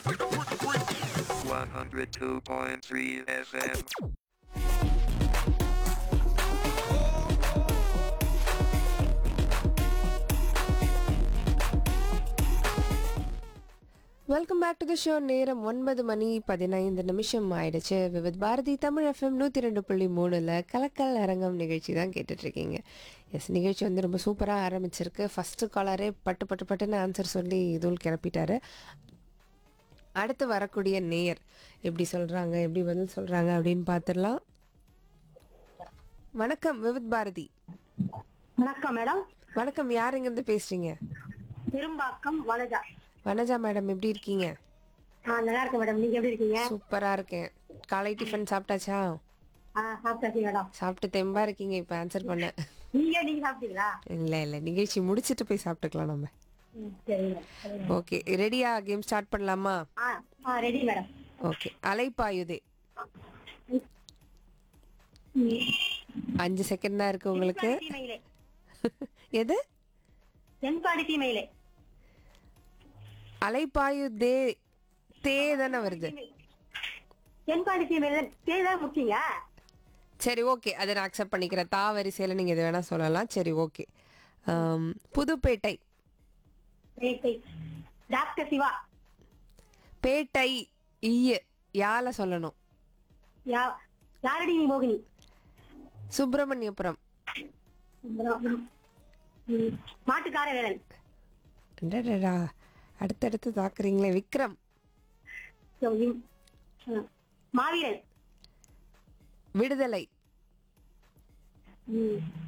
102.3 FM. Welcome back to the show நேரம் ஒன்பது மணி பதினைந்து நிமிஷம் ஆயிடுச்சு விவித் பாரதி தமிழ் எஃப்எம் நூற்றி ரெண்டு புள்ளி மூணில் கலக்கல் அரங்கம் நிகழ்ச்சி தான் கேட்டுட்ருக்கீங்க எஸ் நிகழ்ச்சி வந்து ரொம்ப சூப்பராக ஆரம்பிச்சிருக்கு ஃபஸ்ட்டு காலரே பட்டு பட்டு பட்டுன்னு ஆன்சர் சொல்லி இதுவும் கிளப்பிட்டாரு அடுத்து வரக்கூடிய நேயர் எப்படி சொல்கிறாங்க எப்படி பதில் சொல்கிறாங்க அப்படின்னு பார்த்துடலாம் வணக்கம் விவித் பாரதி வணக்கம் மேடம் வணக்கம் யார் இங்கேருந்து பேசுகிறீங்க பெரும்பாக்கம் வனஜா வனஜா மேடம் எப்படி இருக்கீங்க ஆ நல்லா இருக்கேன் மேடம் நீங்க எப்படி இருக்கீங்க சூப்பராக இருக்கேன் காலை டிஃபன் சாப்பிட்டாச்சா ஆ சாப்பிட்டாச்சு மேடம் சாப்பிட்டு தெம்பா இருக்கீங்க இப்போ ஆன்சர் பண்ண நீங்க நீங்க சாப்பிட்டீங்களா இல்லை இல்லை நிகழ்ச்சி முடிச்சிட்டு போய் சாப்பிட்டுக்கலாம் நம்ம ம், சரிங்க சரிங்க. ஓகே ரெடியா கேம் ஸ்டார்ட் பண்ணலாமா ஆ ஆ ரெடி மேடம் ஓகே அலைப்பாயுதே ம். அஞ்சு செகண்ட் தான் இருக்கு உங்களுக்கு தென்காடி தீமையிலே எது தென்காடி தீமையிலே அலைப்பாயுதே தே தானே வருது தென்காடி தீமையில தேதான் முக்கியங்க சரி ஓகே அதை நான் அக்செப்ட் பண்ணிக்கிறேன் தா வரிசையில் நீங்கள் எது வேணால் சொல்லலாம் சரி ஓகே புதுப்பேட்டை ரேட்டை. டாக்டர் சிவா பேட்டை ஈய யால சொல்லணும் யா யாரடி நீ மோகினி சுப்பிரமணியபுரம் ம். மாட்டுக்கார வேலன் அடடடா அடுத்தடுத்து தாக்குறீங்களே விக்ரம் ம். ம். மாவீரன் விடுதலை ம்.